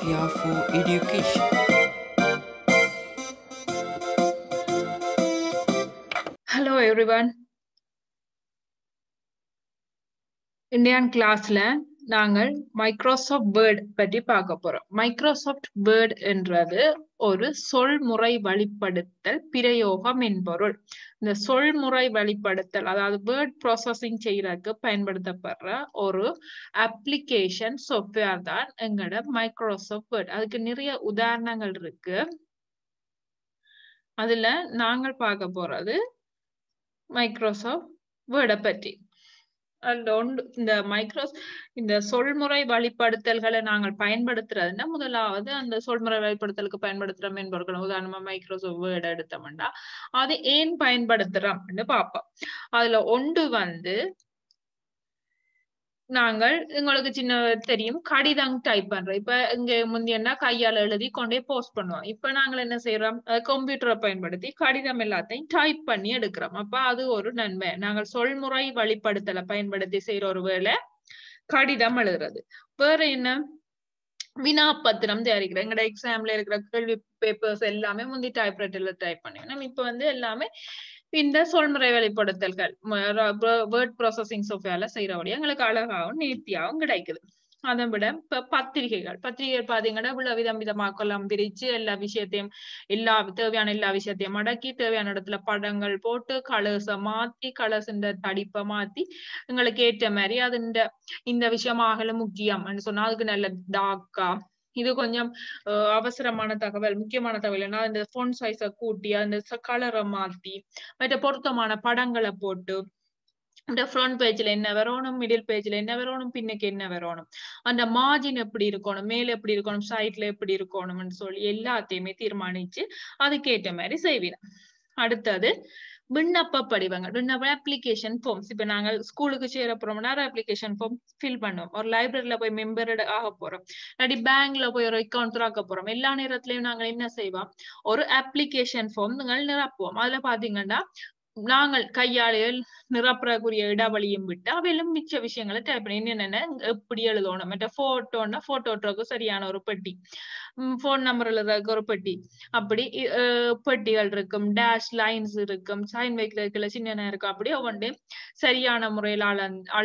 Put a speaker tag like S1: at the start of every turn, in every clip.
S1: Yahoo Education.
S2: Hello everyone Indian கிளாஸ்ல நாங்கள் Microsoft word பற்றி பார்க்க போறோம் மைக்ரோசாஃப்ட் வேர்ட் என்றது ஒரு சொல்முறை வழிப்படுத்தல் பிரயோகம் என்பொருள் இந்த சொல்முறை வழிப்படுத்தல் அதாவது வேர்ட் ப்ராசஸிங் செய்யறதுக்கு பயன்படுத்தப்படுற ஒரு அப்ளிகேஷன் சாஃப்ட்வேர் தான் எங்களோட மைக்ரோசாஃப்ட் வேர்ட் அதுக்கு நிறைய உதாரணங்கள் இருக்கு அதுல நாங்கள் பார்க்க போறது மைக்ரோசாஃப்ட் வேர்டை பற்றி அதுல ஒன்று இந்த மைக்ரோஸ் இந்த சொல்முறை வழிப்படுத்தல்களை நாங்கள் பயன்படுத்துறதுன்னா முதலாவது அந்த சொல்முறை வழிப்படுத்தலுக்கு பயன்படுத்துற மென்பொருட்கள் உதாரணமா மைக்ரோசாஃப்ட் வேர்டு எடுத்தோம்னா அது ஏன் பயன்படுத்துறோம்னு பார்ப்போம் அதுல ஒன்று வந்து நாங்கள் உங்களுக்கு சின்ன தெரியும் கடிதம் டைப் பண்றோம் இப்ப இங்க முந்தியன்னா கையால எழுதி கொண்டே போஸ்ட் பண்ணுவோம் இப்ப நாங்கள் என்ன செய்யறோம் கம்ப்யூட்டரை பயன்படுத்தி கடிதம் எல்லாத்தையும் டைப் பண்ணி எடுக்கிறோம் அப்ப அது ஒரு நன்மை நாங்கள் சொல்முறை வழிப்படுத்தலை பயன்படுத்தி செய்யற ஒரு வேலை கடிதம் எழுதுறது வேற என்ன வினாப்பத்திரம் தயாரிக்கிறோம் எங்களோட எக்ஸாம்ல இருக்கிற கேள்வி பேப்பர்ஸ் எல்லாமே முந்தி டைப்ரைட்டர்ல டைப் பண்ணுவோம் இப்ப வந்து எல்லாமே இந்த சொல்முறை வெளிப்படுத்தல்கள் வேர்ட் ப்ராசஸிங் சாஃப்ட்வேர்ல செய்யறபடியா எங்களுக்கு அழகாகவும் நேர்த்தியாகவும் கிடைக்குது அதை விட இப்ப பத்திரிகைகள் பத்திரிகை பாத்தீங்கன்னா இவ்வளவு விதம் விதமாக்கலாம் பிரிச்சு எல்லா விஷயத்தையும் எல்லா தேவையான எல்லா விஷயத்தையும் மடக்கி தேவையான இடத்துல படங்கள் போட்டு கலர்ஸ மாத்தி கலர்ஸ் இந்த தடிப்பை மாத்தி எங்களுக்கு ஏற்ற மாதிரி அது இந்த இந்த விஷயமாக முக்கியம் சொன்னா அதுக்கு நல்ல டாக்கா இது கொஞ்சம் அவசரமான தகவல் முக்கியமான தகவல் இந்த போன் சைஸ கூட்டி அந்த கலரை மாத்தி மற்ற பொருத்தமான படங்களை போட்டு இந்த ஃப்ரண்ட் பேஜ்ல என்ன வரணும் மிடில் பேஜ்ல என்ன வரணும் பின்னுக்கு என்ன வரணும் அந்த மார்ஜின் எப்படி இருக்கணும் மேல எப்படி இருக்கணும் சைட்ல எப்படி இருக்கணும்னு சொல்லி எல்லாத்தையுமே தீர்மானிச்சு அதுக்கேற்ற மாதிரி செய்வீங்க அடுத்தது விண்ணப்ப படிவங்கள் விண்ணப்ப அப்ளிகேஷன் ஃபார்ம்ஸ் இப்ப நாங்கள் ஸ்கூலுக்கு சேர போறோம்னா அப்ளிகேஷன் ஃபார்ம் ஃபில் பண்ணுவோம் ஒரு லைப்ரரியில போய் மெம்பர் ஆக போறோம் இல்லாட்டி பேங்க்ல போய் ஒரு அக்கௌண்ட் திறக்க போறோம் எல்லா நேரத்திலயும் நாங்கள் என்ன செய்வோம் ஒரு அப்ளிகேஷன் ஃபார்ம் நீங்கள் நிரப்புவோம் அதுல பாத்தீங்கன்னா நாங்கள் கையாளிகள் நிரப்புறக்குரிய இடைவெளியும் விட்டு அவையிலும் மிச்ச விஷயங்களை டைப் பண்ணி என்னென்ன எப்படி எழுதணும் மற்ற போட்டோன்னா போட்டோட்டுறதுக்கு சரியான ஒரு பெட்டி போன் நம்பர் எழுதுறதுக்கு ஒரு பெட்டி அப்படி பெட்டிகள் இருக்கும் டேஷ் லைன்ஸ் இருக்கும் சைன் வைக்கிறதுக்குள்ள சின்ன இருக்கும் அப்படி ஒவ்வொன்றையும் சரியான முறையில அள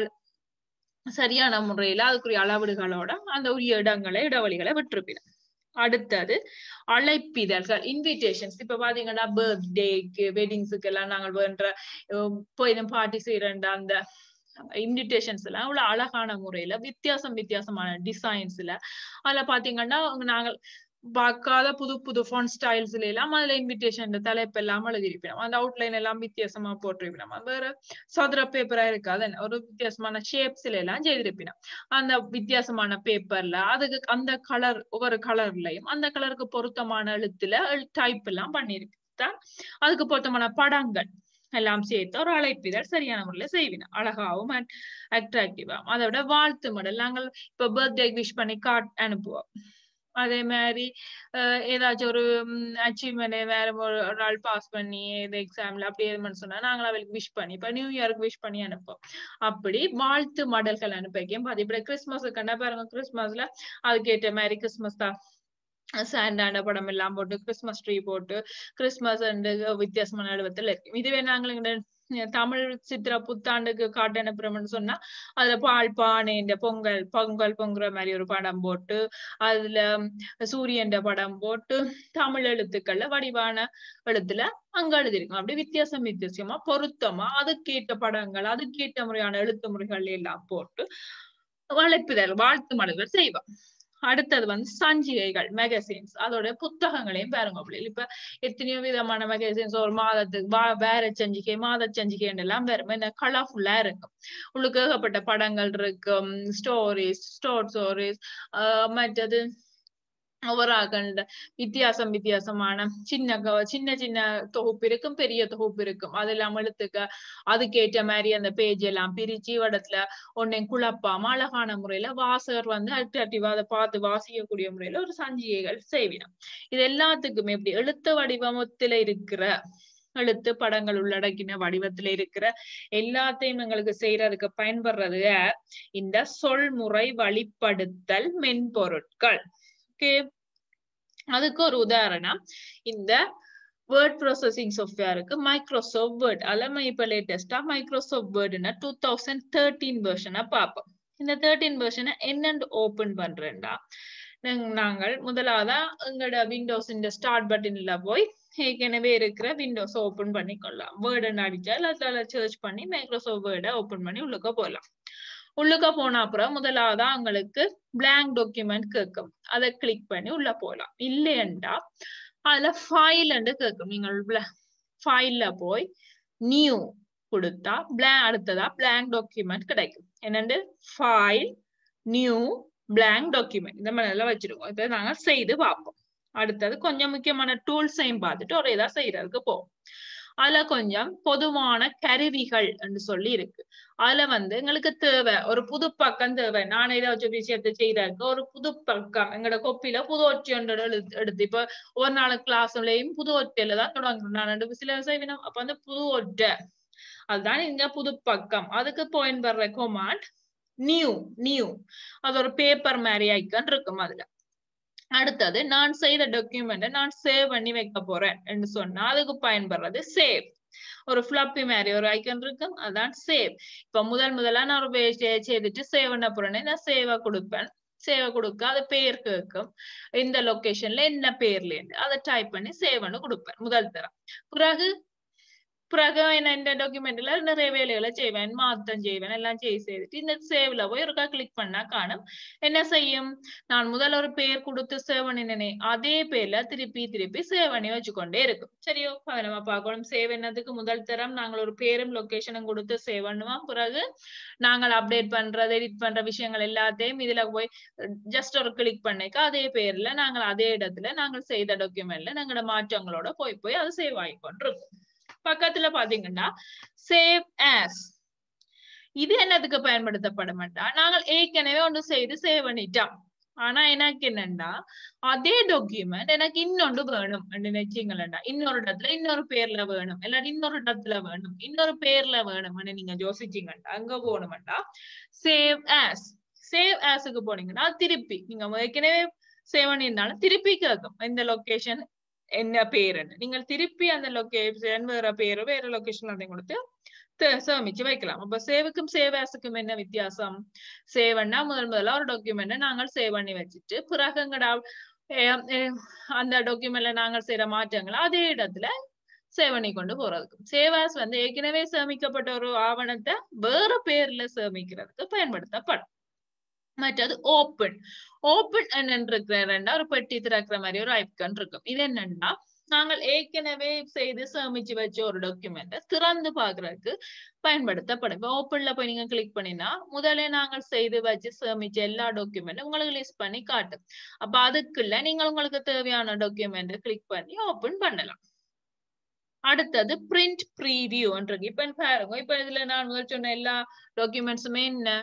S2: சரியான முறையில அதுக்குரிய அளவீடுகளோட அந்த உரிய இடங்களை இடைவெளிகளை விட்டுருப்பின அடுத்தது அழைப்பிதழ்கள் இன்விடேஷன்ஸ் இப்ப பாத்தீங்கன்னா பர்த்டேக்கு வெட்டிங்ஸுக்கு எல்லாம் நாங்கள் வேண்ட போய் பார்ட்டி செய்யறேன் அந்த இன்விடேஷன்ஸ் எல்லாம் அவ்வளவு அழகான முறையில வித்தியாசம் வித்தியாசமான டிசைன்ஸ்ல அதுல பாத்தீங்கன்னா நாங்கள் பார்க்காத புது புது ஃபோன் ஸ்டைல்ஸ்ல எல்லாம் அதுல இன்விடேஷன் தலைப்பு எல்லாம் எழுதிருப்போம் அந்த அவுட்லைன் எல்லாம் வித்தியாசமா போட்டிருப்போம் வேற சதுர பேப்பரா இருக்காது ஒரு வித்தியாசமான ஷேப்ஸ்ல எல்லாம் செய்திருப்போம் அந்த வித்தியாசமான பேப்பர்ல அதுக்கு அந்த கலர் ஒவ்வொரு கலர்லயும் அந்த கலருக்கு பொருத்தமான எழுத்துல டைப் எல்லாம் பண்ணிருப்பேன் அதுக்கு பொருத்தமான படங்கள் எல்லாம் சேர்த்து ஒரு அழைப்பிதழ் சரியான முறையில செய்வினோம் அழகாவும் அட்ராக்டிவா அதை விட வாழ்த்து மடல் நாங்கள் இப்ப பர்த்டே விஷ் பண்ணி கார்ட் அனுப்புவோம் அதே மாதிரி ஏதாச்சும் ஒரு அச்சீவ்மெண்ட் வேற ஒரு நாள் பாஸ் பண்ணி இது எக்ஸாம்ல அப்படி எதுன்னு சொன்னா நாங்கள் அவளுக்கு விஷ் பண்ணி இப்ப நியூ இயருக்கு விஷ் பண்ணி அனுப்போம் அப்படி வாழ்த்து மாடல்கள் அனுப்பிக்கும் பாதி இப்படி கிறிஸ்துமஸ் கண்டா பாருங்க கிறிஸ்துமஸ்ல அதுக்கேற்ற மாதிரி கிறிஸ்துமஸ் தான் சாண்டாண்ட படம் எல்லாம் போட்டு கிறிஸ்துமஸ் ட்ரீ போட்டு கிறிஸ்துமஸ் அண்டு வித்தியாசமான அலுவலகத்துல இருக்கு இதுவே நாங்கள் தமிழ் சித்திர புத்தாண்டுக்கு காட்டு அனுப்புறோம்னு சொன்னா அதுல பால் பானை இந்த பொங்கல் பொங்கல் பொங்குற மாதிரி ஒரு படம் போட்டு அதுல சூரியன் படம் போட்டு தமிழ் எழுத்துக்கள்ல வடிவான எழுத்துல அங்க எழுதிருக்கும் அப்படி வித்தியாசம் வித்தியாசமா பொருத்தமா அதுக்கேற்ற படங்கள் அதுக்கேற்ற முறையான எழுத்து முறைகள் எல்லாம் போட்டு வளைப்புதல் வாழ்த்து மடல்கள் செய்வோம் அடுத்தது வந்து சஞ்சிகைகள் மெகசின்ஸ் அதோட புத்தகங்களையும் பாருங்க அப்படி இப்ப எத்தனையோ விதமான மெகசின்ஸ் ஒரு மாதத்துக்கு வேற சஞ்சிகை மாத சஞ்சிகை எல்லாம் வரும் என்ன கலர்ஃபுல்லா இருக்கும் உங்களுக்கு ஏகப்பட்ட படங்கள் இருக்கும் ஸ்டோரிஸ் ஸ்டோர் ஸ்டோரிஸ் மற்றது ஒவ்வொரு வித்தியாசம் வித்தியாசமான சின்ன சின்ன சின்ன தொகுப்பு இருக்கும் பெரிய தொகுப்பு இருக்கும் அதெல்லாம் எழுத்துக்க அதுக்கேற்ற மாதிரி அந்த பேஜ் எல்லாம் பிரிச்சு இடத்துல ஒன்னையும் குழப்பாம அழகான முறையில வாசகர் வந்து அட்ராக்டிவா அதை பார்த்து வாசிக்கக்கூடிய முறையில ஒரு சஞ்சிகைகள் செய்வினோம் இது எல்லாத்துக்குமே எப்படி எழுத்து வடிவமத்துல இருக்கிற எழுத்து படங்கள் உள்ளடக்கின வடிவத்துல இருக்கிற எல்லாத்தையும் எங்களுக்கு செய்யறதுக்கு பயன்படுறது இந்த சொல்முறை வழிப்படுத்தல் மென்பொருட்கள் ஓகே அதுக்கு ஒரு உதாரணம் இந்த வேர்ட் ப்ராசஸிங் சாஃப்ட்வேருக்கு மைக்ரோசாஃப்ட் வேர்ட் அல்ல இப்ப லேட்டஸ்டா மைக்ரோசாஃப்ட் வேர்டுனா டூ தௌசண்ட் தேர்ட்டீன் வெர்ஷனை பார்ப்போம் இந்த தேர்ட்டீன் வெர்ஷனை என்னென்று ஓபன் பண்றேன்டா நாங்கள் முதலாவதா எங்களோட விண்டோஸ் இந்த ஸ்டார்ட் பட்டன்ல போய் ஏற்கனவே இருக்கிற விண்டோஸ் ஓபன் பண்ணிக்கொள்ளலாம் வேர்டுன்னு அடிச்சா அதுல சர்ச் பண்ணி மைக்ரோசாஃப்ட் வேர்டை ஓபன் பண்ணி உள்ளுக்க போகலாம் உள்ளுக்க போன அப்புறம் முதலாவதா உங்களுக்கு பிளாங்க் டாக்குமெண்ட் கேட்கும் அதை கிளிக் பண்ணி உள்ள போகலாம் இல்லையண்டா அதுல ஃபைல் கேட்கும் நீங்கள் ஃபைல்ல போய் நியூ கொடுத்தா பிளா அடுத்ததா பிளாங்க் டாக்குமெண்ட் கிடைக்கும் என்னண்டு ஃபைல் நியூ பிளாங்க் டாக்குமெண்ட் இந்த மாதிரி வச்சிருக்கோம் இதை நாங்க செய்து பார்ப்போம் அடுத்தது கொஞ்சம் முக்கியமான டூல்ஸையும் பார்த்துட்டு ஒரு இதா செய்யறதுக்கு போவோம் அதுல கொஞ்சம் பொதுவான கருவிகள் என்று சொல்லி இருக்கு அதுல வந்து எங்களுக்கு தேவை ஒரு புது பக்கம் தேவை நான் இதை வச்ச விஷயத்தை செய்யறதுக்கு ஒரு புது பக்கம் எங்களோட கொப்பில புது ஒற்றி ஒன்று எடுத்து இப்ப ஒரு நாள் கிளாஸ்லயும் புது ஒற்றையில தான் தொடங்குறோம் நான் ரெண்டு சில செய்வினோம் அப்ப வந்து புது ஒற்றை அதுதான் இங்க புது பக்கம் அதுக்கு பாயிண்ட் வர்ற கொமாண்ட் நியூ நியூ அது ஒரு பேப்பர் மாதிரி ஐக்கன் இருக்கும் அதுல அடுத்தது நான் செய்த டாக்குமெண்ட்டை நான் சேவ் பண்ணி வைக்க போறேன் என்று சொன்னா அதுக்கு பயன்படுறது சேவ் ஒரு ஃபிளப்பி மாதிரி ஒரு ஐக்கன் இருக்கும் அதான் சேவ் இப்ப முதல் முதலா நான் ஒரு செய்துட்டு சேவ் பண்ண போறேன்னு நான் சேவா கொடுப்பேன் சேவை கொடுக்க அது பேர் கேட்கும் இந்த லொகேஷன்ல என்ன பேர்ல இருந்து அதை டைப் பண்ணி சேவ் பண்ணி கொடுப்பேன் முதல் தரம் பிறகு பிறகு என்ன இந்த டாக்குமெண்ட்ல நிறைய வேலைகளை செய்வேன் மாத்தம் செய்வேன் எல்லாம் செய்ய செய்துட்டு இந்த சேவ்ல போய் ஒருக்கா கிளிக் பண்ணா காணும் என்ன செய்யும் நான் முதல்ல ஒரு பேர் கொடுத்து சேவ் பண்ணினேனே அதே பேர்ல திருப்பி திருப்பி சேவ் பண்ணி வச்சுக்கொண்டே இருக்கும் சரியோ நம்ம பார்க்கணும் சேவ் என்னதுக்கு முதல் தரம் நாங்கள் ஒரு பேரும் லொகேஷனும் கொடுத்து சேவ் பண்ணுவோம் பிறகு நாங்கள் அப்டேட் பண்றது எடிட் பண்ற விஷயங்கள் எல்லாத்தையும் இதுல போய் ஜஸ்ட் ஒரு கிளிக் பண்ணிக்க அதே பேர்ல நாங்கள் அதே இடத்துல நாங்கள் செய்த டாக்குமெண்ட்ல நாங்களோட மாற்றங்களோட போய் போய் அது சேவ் ஆகிக்கொண்டிருக்கும் பக்கத்துல பாத்தீங்கன்னா சேவ் ஆஸ் இது என்னதுக்கு பயன்படுத்தப்படும் நாங்கள் ஏற்கனவே ஒன்று செய்து சேவ் பண்ணிட்டோம் ஆனா எனக்கு என்னண்டா அதே டாக்குமெண்ட் எனக்கு இன்னொன்று வேணும் நினைச்சீங்களா இன்னொரு இடத்துல இன்னொரு பேர்ல வேணும் இல்லாட்டி இன்னொரு இடத்துல வேணும் இன்னொரு பேர்ல வேணும்னு நீங்க யோசிச்சீங்கண்டா அங்க போகணுமெண்டா சேவ் ஆஸ் சேவ் ஆஸுக்கு போனீங்கன்னா திருப்பி நீங்க ஏற்கனவே சேவ் பண்ணியிருந்தாலும் திருப்பி கேட்கும் இந்த லொகேஷன் என்ன பேருன்னு நீங்கள் திருப்பி அந்த லொகேஷன் வேற பேரு வேற லொகேஷன் அதையும் கொடுத்து சேமிச்சு வைக்கலாம் அப்ப சேவுக்கும் சேவ் ஆஸுக்கும் என்ன வித்தியாசம் சேவன்னா முதல் முதல்ல ஒரு டாக்குமெண்ட் நாங்கள் சேவ் பண்ணி வச்சுட்டு பிறகு எங்கடா அந்த டாக்குமெண்ட்ல நாங்கள் செய்யற மாற்றங்களை அதே இடத்துல சேவ் பண்ணி கொண்டு போறதுக்கு சேவாஸ் வந்து ஏற்கனவே சேமிக்கப்பட்ட ஒரு ஆவணத்தை வேற பேர்ல சேமிக்கிறதுக்கு பயன்படுத்தப்படும் மற்றது ஓப்பன் ஓப்பன் என்னன்னு ஒரு பெட்டி திறக்கிற மாதிரி ஒரு ஐக்கன் இருக்கும் இது என்னன்னா நாங்கள் ஏற்கனவே செய்து சேமிச்சு வச்ச ஒரு டாக்குமெண்ட் திறந்து பாக்குறதுக்கு பயன்படுத்தப்படும் இப்ப ஓப்பன்ல போய் நீங்க கிளிக் பண்ணினா முதல்ல நாங்கள் செய்து வச்சு சேமிச்ச எல்லா டாக்குமெண்ட் உங்களுக்கு லிஸ்ட் பண்ணி காட்டும் அப்ப அதுக்குள்ள நீங்கள் உங்களுக்கு தேவையான டாக்குமெண்ட் கிளிக் பண்ணி ஓப்பன் பண்ணலாம் அடுத்தது பிரிண்ட் ப்ரீவியூ இப்ப பாருங்க இப்ப இதுல நான் முதல் சொன்ன எல்லா டாக்குமெண்ட்ஸுமே என்ன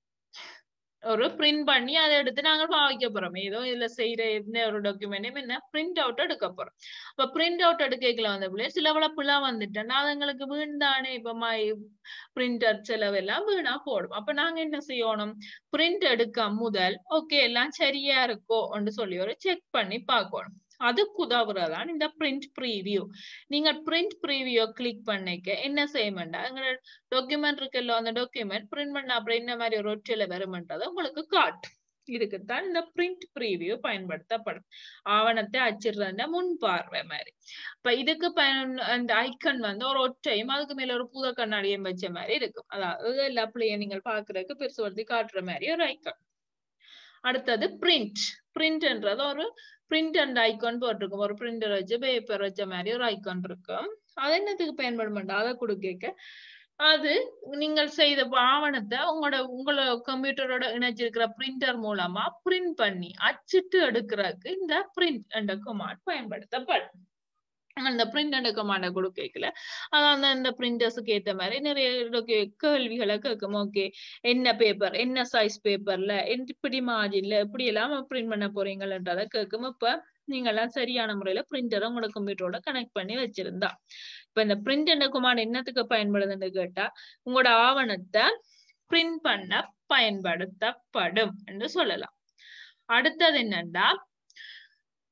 S2: ஒரு பிரிண்ட் பண்ணி அதை எடுத்து நாங்க பாவிக்க போறோம் ஏதோ இதுல செய்யற எந்த ஒரு டாக்குமெண்ட்டையும் என்ன பிரிண்ட் அவுட் எடுக்க போறோம் அப்ப பிரிண்ட் அவுட் எடுக்கல வந்த பிள்ளை சில வளப்புலா வந்துட்டேன் அது எங்களுக்கு வீண்தானே இப்ப மை பிரிண்டர் செலவெல்லாம் வீணா போடும் அப்ப நாங்க என்ன செய்யணும் பிரிண்ட் எடுக்க முதல் ஓகே எல்லாம் சரியா இருக்கோ சொல்லி ஒரு செக் பண்ணி பார்க்கணும் அதுக்கு உதவுறதான் இந்த பிரிண்ட் ப்ரீவியூ நீங்க பிரிண்ட் ப்ரீவியூ கிளிக் பண்ணிக்க என்ன செய்யமெண்டா எங்களோட டாக்குமெண்ட் இருக்குல்ல அந்த டாக்குமெண்ட் பிரிண்ட் பண்ண அப்புறம் என்ன மாதிரி ஒரு ஒற்றில வருமென்றதை உங்களுக்கு காட்டும் இதுக்குத்தான் இந்த பிரிண்ட் ப்ரீவியூ பயன்படுத்தப்படும் ஆவணத்தை அச்சிடுற முன் பார்வை மாதிரி இப்ப இதுக்கு பயன் அந்த ஐக்கன் வந்து ஒரு ஒற்றையும் அதுக்கு மேல ஒரு பூத கண்ணாடியும் வச்ச மாதிரி இருக்கும் அதாவது எல்லா பிள்ளையும் நீங்கள் பாக்குறதுக்கு பெருசுவர்த்தி காட்டுற மாதிரி ஒரு ஐக்கன் அடுத்தது பிரிண்ட் பிரிண்ட்ன்றது ஒரு பிரிண்ட் அண்ட் ஐக்கான் போட்டிருக்கும் ஒரு பிரிண்டர் வச்சு பேப்பர் வச்ச மாதிரி ஒரு ஐக்கான் இருக்கும் அது என்னத்துக்கு பயன்பட அதை கொடுக்க அது நீங்கள் செய்த ஆவணத்தை உங்களோட உங்களோட கம்ப்யூட்டரோட இணைச்சிருக்கிற பிரிண்டர் மூலமா பிரிண்ட் பண்ணி அச்சிட்டு எடுக்கிறதுக்கு இந்த பிரிண்ட் என்ற கமாண்ட் பயன்படுத்தப்படும் அந்த பிரிண்ட் அண்ட் கமாண்ட கொடுக்கல அதான் அந்த பிரிண்டர்ஸுக்கு ஏத்த மாதிரி நிறைய கேள்விகளை கேட்கும் ஓகே என்ன பேப்பர் என்ன சைஸ் பேப்பர்ல இப்படி மார்ஜின்ல இப்படி எல்லாம் பிரிண்ட் பண்ண போறீங்கன்றத கேட்கும் இப்ப நீங்க எல்லாம் சரியான முறையில பிரிண்டரை உங்களோட கம்ப்யூட்டரோட கனெக்ட் பண்ணி வச்சிருந்தா இப்ப இந்த பிரிண்ட் அண்ட் கமாண்ட் என்னத்துக்கு பயன்படுதுன்னு கேட்டா உங்களோட ஆவணத்தை பிரிண்ட் பண்ண பயன்படுத்தப்படும் என்று சொல்லலாம் அடுத்தது என்னன்னா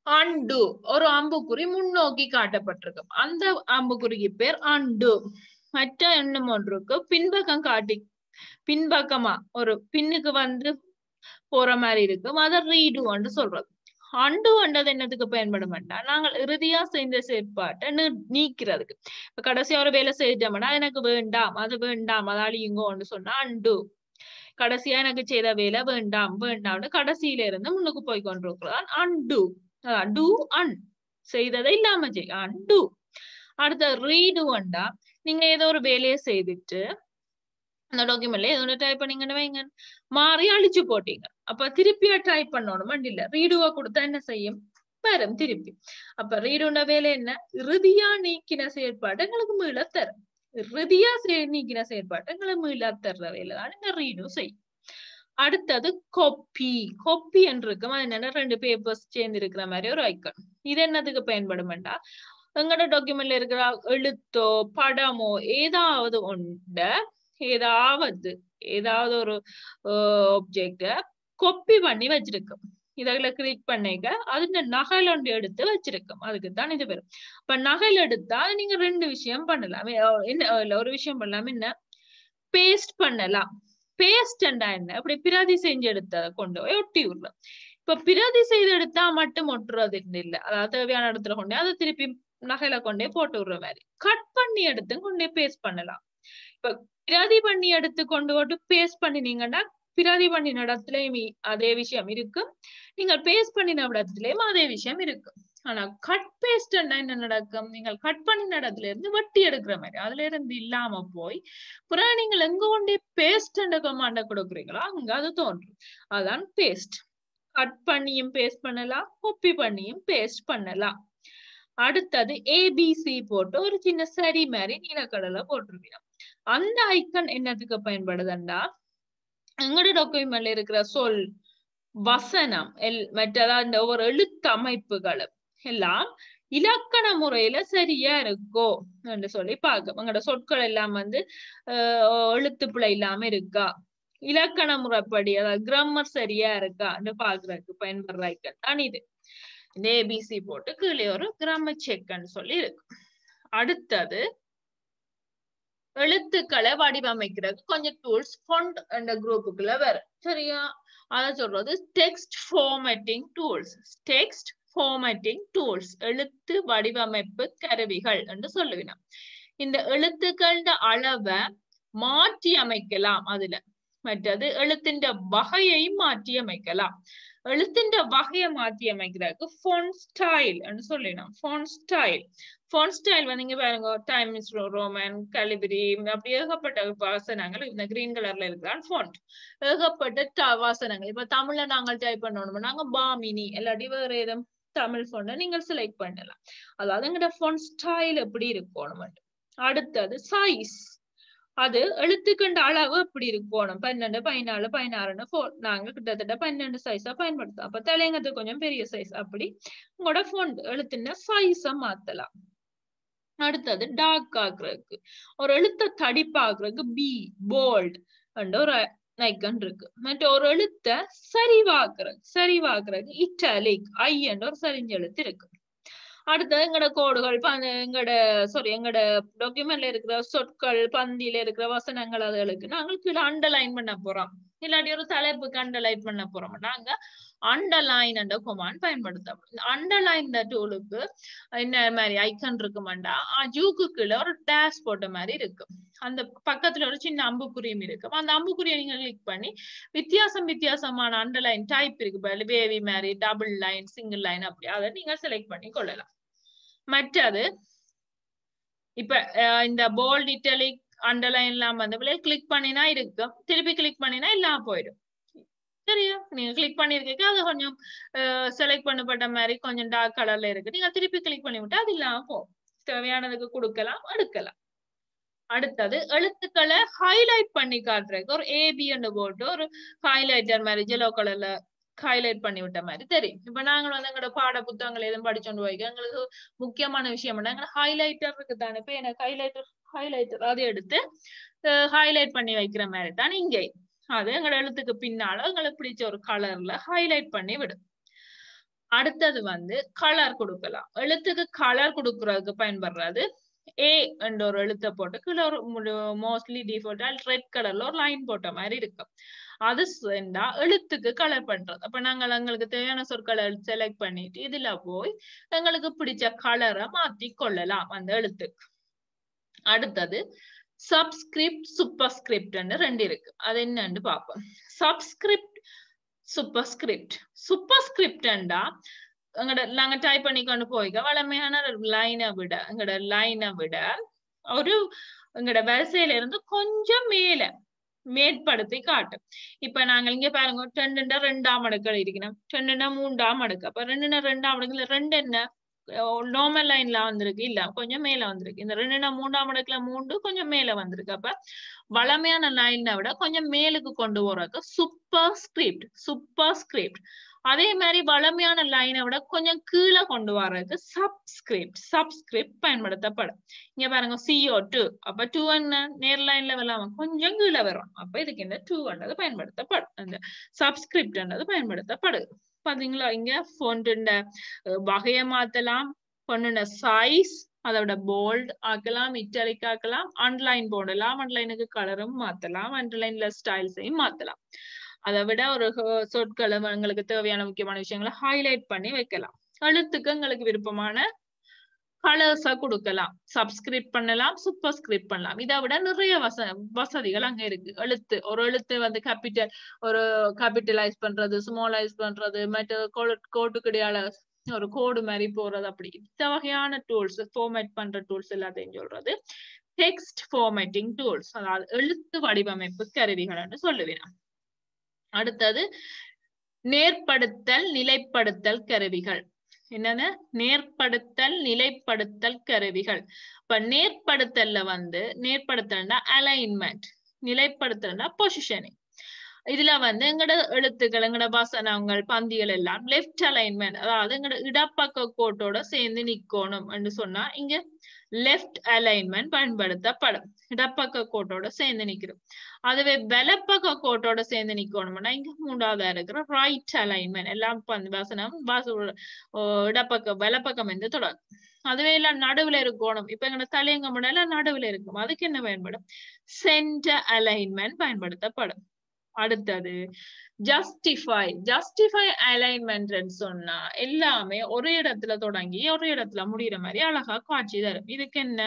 S2: அண்டு ஒரு அம்புக்குறி முன்னோக்கி காட்டப்பட்டிருக்கும் அந்த அம்புக்குறிக்கு பேர் அண்டு மற்ற எண்ணம் ஒன்றுக்கு பின்பக்கம் காட்டி பின்பக்கமா ஒரு பின்னுக்கு வந்து போற மாதிரி இருக்கும் அதை ரீடு சொல்றது அண்டு வண்டது என்னதுக்கு பயன்படும் நாங்கள் இறுதியா செய்த செயற்பாட்டை நீக்கிறதுக்கு இப்ப கடைசியா ஒரு வேலை செஞ்சோம்னா எனக்கு வேண்டாம் அது வேண்டாம் அது அழியுங்கோன்னு சொன்னா அண்டு கடைசியா எனக்கு செய்த வேலை வேண்டாம் வேண்டாம்னு கடைசியில இருந்து முன்னுக்கு போய் கொண்டிருக்கிறான் அண்டு டூ அன் செய்ததை இல்லாம செய் அண்டு அடுத்த ரீடு வண்டா நீங்க ஏதோ ஒரு வேலையை செய்துட்டு அந்த டாக்குமெண்ட்ல ஏதோ டைப் பண்ணீங்கன்னு வைங்க மாறி அழிச்சு போட்டீங்க அப்ப திருப்பியா டைப் பண்ணணும் இல்ல ரீடுவா கொடுத்தா என்ன செய்யும் வரும் திருப்பி அப்ப ரீடுண்ட வேலை என்ன இறுதியா நீக்கின செயற்பாடு எங்களுக்கு மீள தரும் இறுதியா நீக்கின செயற்பாடு எங்களுக்கு மீள தர்ற வேலை தான் இந்த ரீடு செய்யும் அடுத்தது கொப்பி கொப்பி இருக்கும் அது என்னன்னா ரெண்டு பேப்பர்ஸ் சேர்ந்து இருக்கிற மாதிரி ஒரு ஐக்கன் இது என்னதுக்கு பயன்படுமெண்டா எங்களோட டாக்குமெண்ட்ல இருக்கிற எழுத்தோ படமோ ஏதாவது ஒண்ட ஏதாவது ஏதாவது ஒரு ஆப்ஜெக்ட கொப்பி பண்ணி வச்சிருக்கும் இதுல கிளிக் பண்ணிக்க அது நகல் ஒன்று எடுத்து வச்சிருக்கும் அதுக்கு தான் இது வரும் இப்ப நகல் எடுத்தா நீங்க ரெண்டு விஷயம் பண்ணலாம் என்ன ஒரு விஷயம் பண்ணலாம் என்ன பேஸ்ட் பண்ணலாம் பேஸ்டண்டா என்ன அப்படி பிரதி செஞ்சு எடுத்ததை கொண்டு போய் ஒட்டி விடலாம் இப்ப பிரதி செய்து எடுத்தா மட்டும் ஒட்டுறது இல்ல அதாவது தேவையான இடத்துல கொண்டே அதை திருப்பி நகையில கொண்டே போட்டு விடுற மாதிரி கட் பண்ணி எடுத்து கொண்டே பேஸ்ட் பண்ணலாம் இப்ப பிரதி பண்ணி எடுத்து கொண்டு போட்டு பேஸ்ட் பண்ணினீங்கன்னா பிரதி பண்ணின இடத்துலயும் அதே விஷயம் இருக்கு நீங்க பேஸ்ட் பண்ணின இடத்துலயும் அதே விஷயம் இருக்கு ஆனா கட் பேஸ்ட் என்ன நடக்கும் நீங்கள் கட் பண்ணின இடத்துல இருந்து வட்டி எடுக்கிற மாதிரி அதுல இருந்து இல்லாம போய் புறா நீங்கள் எங்க கொண்டே பேஸ்ட் கமாண்ட கொடுக்குறீங்களோ அங்க அது தோன்றும் அதான் பேஸ்ட் கட் பண்ணியும் பேஸ்ட் பண்ணலாம் கொப்பி பண்ணியும் பேஸ்ட் பண்ணலாம் அடுத்தது ஏபிசி போட்டு ஒரு சின்ன சரி மாதிரி நீலக்கடலை போட்டிருக்கீங்க அந்த ஐக்கன் என்னத்துக்கு பயன்படுதுண்டா எங்களோட டாக்குமெண்ட்ல இருக்கிற சொல் வசனம் எல் மற்றதா இந்த ஒவ்வொரு எழுத்து அமைப்புகளும் எல்லாம் இலக்கண முறையில சரியா இருக்கோ என்று சொல்லி பார்க்க எங்களோட சொற்கள் எல்லாம் வந்து எழுத்து பிழை இல்லாம இருக்கா இலக்கண முறைப்படி அதாவது கிராமர் சரியா இருக்கா பாக்குறதுக்கு பயன்படுற ஐக்கன் தான் இது இந்த ஏபிசி போட்டு கீழே ஒரு கிராமர் செக்ன்னு சொல்லி இருக்கு அடுத்தது எழுத்துக்களை வடிவமைக்கிறதுக்கு கொஞ்சம் டூல்ஸ் ஃபொண்ட் என்ற குரூப்புக்குள்ள வரும் சரியா அத சொல்றது text formatting tools text formatting tools எழுத்து வடிவமைப்பு கருவிகள் என்று சொல்லுவினோம் இந்த எழுத்துக்கள அளவை மாற்றி அமைக்கலாம் அதுல மற்றது எழுத்தின் வகையை மாற்றி அமைக்கலாம் எழுத்தின் வகையை மாற்றி அமைக்கிறதுக்கு ஃபோன் ஸ்டைல் சொல்லிடணும் ஃபோன் ஸ்டைல் ஃபோன் ஸ்டைல் வந்து இங்க பாருங்க டைம் இஸ் ரோமன் கலிபிரி அப்படி ஏகப்பட்ட வாசனங்கள் இந்த கிரீன் கலர்ல இருக்கிறான் ஃபோன்ட் ஏகப்பட்ட வாசனங்கள் இப்ப தமிழ்ல நாங்கள் டைப் பண்ணணும்னா நாங்க பாமினி இல்லாட்டி வேற ஏதும் தமிழ் ஃபோனை நீங்கள் செலக்ட் பண்ணலாம் அதாவது எங்கட ஃபோன் ஸ்டைல் எப்படி இருக்கணும் அடுத்தது சைஸ் அது எழுத்துக்கண்ட அளவு எப்படி இருக்கணும் பன்னெண்டு பதினாலு பதினாறுன்னு ஃபோன் நாங்க கிட்டத்தட்ட பன்னெண்டு சைஸா பயன்படுத்தோம் அப்ப தலைங்கத்து கொஞ்சம் பெரிய சைஸ் அப்படி உங்களோட ஃபோன் எழுத்துன சைஸ மாத்தலாம் அடுத்தது டார்க் ஆக்குறதுக்கு ஒரு எழுத்த தடிப்பாக்குறதுக்கு பி போல்ட் ஒரு ஐக்கன் இருக்கு மற்ற ஒரு எழுத்த சரிவாக்குறது சரிவாக்குறதுக்கு இட்டாலிக் ஐ என்ற ஒரு சரிஞ்ச எழுத்து இருக்கு அடுத்தது எங்கட கோடுகள் எங்கட சாரி எங்கட டாக்குமெண்ட்ல இருக்கிற சொற்கள் பந்தியில இருக்கிற வசனங்கள் அதுகளுக்கு நாங்கள் கீழே அண்டர்லைன் பண்ண போறோம் இல்லாட்டி ஒரு தலைப்புக்கு அண்டர்லைன் பண்ண போறோம் நாங்க அண்டர்லைன் என்ற கொமான் பயன்படுத்தப்படும் அண்டர்லைன் டூலுக்கு என்ன மாதிரி ஐக்கன் இருக்குமாண்டா ஜூக்கு கீழே ஒரு டேஷ் போட்ட மாதிரி இருக்கு அந்த பக்கத்துல ஒரு சின்ன அம்புக்குறியும் இருக்கும் அந்த அம்புக்குறியை நீங்க கிளிக் பண்ணி வித்தியாசம் வித்தியாசமான அண்டர்லைன் டைப் இருக்கு வேவி மாதிரி டபுள் லைன் சிங்கிள் லைன் அப்படி அதை நீங்க செலக்ட் பண்ணி கொள்ளலாம் மற்றது இப்ப இந்த போல்ட் இட்டலிக் அண்டர்லைன் எல்லாம் வந்து கிளிக் பண்ணினா இருக்கும் திருப்பி கிளிக் பண்ணினா இல்லாம போயிடும் சரியா நீங்க கிளிக் பண்ணிருக்கீங்க அது கொஞ்சம் செலக்ட் பண்ணப்பட்ட மாதிரி கொஞ்சம் டார்க் கலர்ல இருக்கு நீங்க திருப்பி கிளிக் பண்ணி விட்டா அது இல்லாம போகும் தேவையானதுக்கு கொடுக்கலாம் எடுக்கலாம் அடுத்தது எழுத்துக்களை ஹைலைட் பண்ணி காட்டுறதுக்கு ஒரு ஏபி போட்டு ஒரு ஹைலைட்டர் மாதிரி ஜெலோ கலர்ல ஹைலைட் பண்ணி விட்ட மாதிரி தெரியும் இப்ப நாங்கள் வந்து எங்களோட பாட புத்தகங்கள் எதுவும் படிச்சோண்டு போய்க்க எங்களுக்கு முக்கியமான விஷயம் என்ன ஹைலைட்டர் இருக்கு தானே இப்ப எனக்கு ஹைலைட்டர் ஹைலைட்டர் அதை எடுத்து ஹைலைட் பண்ணி வைக்கிற மாதிரி தான் இங்கே அது எங்களோட எழுத்துக்கு பின்னால எங்களுக்கு பிடிச்ச ஒரு கலர்ல ஹைலைட் பண்ணி விடும் அடுத்தது வந்து கலர் கொடுக்கலாம் எழுத்துக்கு கலர் கொடுக்கறதுக்கு பயன்படுறது ஏ என்ற ஒரு எழுத்தை போட்டு கீழே ஒரு மோஸ்ட்லி டிஃபால்ட்டா ரெட் கலர்ல ஒரு லைன் போட்ட மாதிரி இருக்கும் அது செண்டா எழுத்துக்கு கலர் பண்றது அப்ப நாங்கள் எங்களுக்கு தேவையான சொற்களை செலக்ட் பண்ணிட்டு இதுல போய் எங்களுக்கு பிடிச்ச கலரை மாத்தி கொள்ளலாம் அந்த எழுத்துக்கு அடுத்தது சப்ஸ்கிரிப்ட் சூப்பர்ஸ்கிரிப்ட் ரெண்டு இருக்கு அது என்னன்னு பார்ப்போம் சப்ஸ்கிரிப்ட் சூப்பர்ஸ்கிரிப்ட் சூப்பர்ஸ்கிரிப்டா எங்கட நாங்க டைப் பண்ணி கொண்டு போய்க்க வளமையான லைனை விட எங்கட லைனை விட ஒரு எங்கட வரிசையில இருந்து கொஞ்சம் மேல மேற்படுத்தி காட்டும் இப்ப நாங்க இங்க பாருங்க ரெண்டுண்டா ரெண்டாம் அடுக்கள் இருக்கணும் ரெண்டுண்டா மூன்றாம் அடுக்கு அப்ப ரெண்டுண்டா ரெண்டாம் அடுக்குல ரெண்டு என்ன நார்மல் லைன்ல வந்திருக்கு இல்ல கொஞ்சம் மேல வந்திருக்கு இந்த ரெண்டுனா மூன்றாம் அடுக்குல மூன்று கொஞ்சம் மேல வந்திருக்கு அப்ப வளமையான லைனை விட கொஞ்சம் மேலுக்கு கொண்டு போறதுக்கு சூப்பர் ஸ்கிரிப்ட் சூப்பர் ஸ்கிரிப்ட் அதே மாதிரி வளமையான லைனை விட கொஞ்சம் கீழே கொண்டு வர்றதுக்கு சப்ஸ்கிரிப்ட் சப்ஸ்கிரிப்ட் பயன்படுத்தப்படும் இங்க பாருங்க சிஓ டூ அப்ப டூ என்ன நேர் லைன்ல வரலாம் கொஞ்சம் கீழே வரும் அப்ப இதுக்கு இந்த டூன்றது பயன்படுத்தப்படும் அந்த சப்ஸ்கிரிப்ட்ன்றது பயன்படுத்தப்படுது பாத்தீங்களா இங்க ஃபோன்ட வகையை மாத்தலாம் பொண்ணுட சைஸ் அதோட போல்ட் ஆக்கலாம் இட்டலிக் ஆக்கலாம் அன்லைன் போடலாம் அன்லைனுக்கு கலரும் மாத்தலாம் அன்லைன்ல ஸ்டைல்ஸையும் மாத்தலாம் அதை விட ஒரு சொற்களை எங்களுக்கு தேவையான முக்கியமான விஷயங்களை ஹைலைட் பண்ணி வைக்கலாம் எழுத்துக்கு எங்களுக்கு விருப்பமான கலர்ஸா கொடுக்கலாம் சப்ஸ்கிரிப்ட் பண்ணலாம் சூப்பர் ஸ்கிரிப்ட் பண்ணலாம் இதை விட நிறைய வச வசதிகள் அங்க இருக்கு எழுத்து ஒரு எழுத்து வந்து கேபிட்டல் ஒரு கேபிட்டலைஸ் பண்றது ஸ்மாலைஸ் பண்றது மற்ற கோட்டுக்கடியால ஒரு கோடு மாதிரி போறது அப்படி இந்த வகையான டூல்ஸ் ஃபார்மேட் பண்ற டூல்ஸ் எல்லாத்தையும் சொல்றது டெக்ஸ்ட் ஃபார்மேட்டிங் டூல்ஸ் அதாவது எழுத்து வடிவமைப்பு கருவிகள்னு சொல்லுவேன் அடுத்தது நேர்படுத்தல் நிலைப்படுத்தல் கருவிகள் என்னது நேர்படுத்தல் நிலைப்படுத்தல் கருவிகள் இப்ப நேர்படுத்தல்ல வந்து நேர்படுத்தல்னா அலைன்மெண்ட் நிலைப்படுத்தல்னா பொசிஷனிங் இதுல வந்து எங்கட எழுத்துக்கள் எங்கட வசனங்கள் பந்திகள் எல்லாம் லெஃப்ட் அலைன்மெண்ட் அதாவது எங்கட இடப்பக்க கோட்டோட சேர்ந்து நிக்கணும் என்று சொன்னா இங்க லெஃப்ட் அலைன்மெண்ட் பயன்படுத்தப்படும் இடப்பக்க கோட்டோட சேர்ந்து நிக்கிறோம் அதுவே வலப்பக்க கோட்டோட சேர்ந்து நிக்கணும்னா இங்க மூன்றாவதா இருக்கிற ரைட் அலைன்மெண்ட் எல்லாம் வசனம் இடப்பக்க வலப்பக்கம் வந்து தொடரும் அதுவே எல்லாம் நடுவுல இருக்கணும் இப்ப எங்க தலையங்க முன்னால நடுவுல இருக்கும் அதுக்கு என்ன பயன்படும் சென்டர் அலைன்மெண்ட் பயன்படுத்தப்படும் அடுத்தது ஜஸ்டிஃபை ஜஸ்டிஃபை அலைன்மெண்ட் சொன்னா எல்லாமே ஒரு இடத்துல தொடங்கி ஒரு இடத்துல முடியிற மாதிரி அழகா காட்சி தரும் இதுக்கு என்ன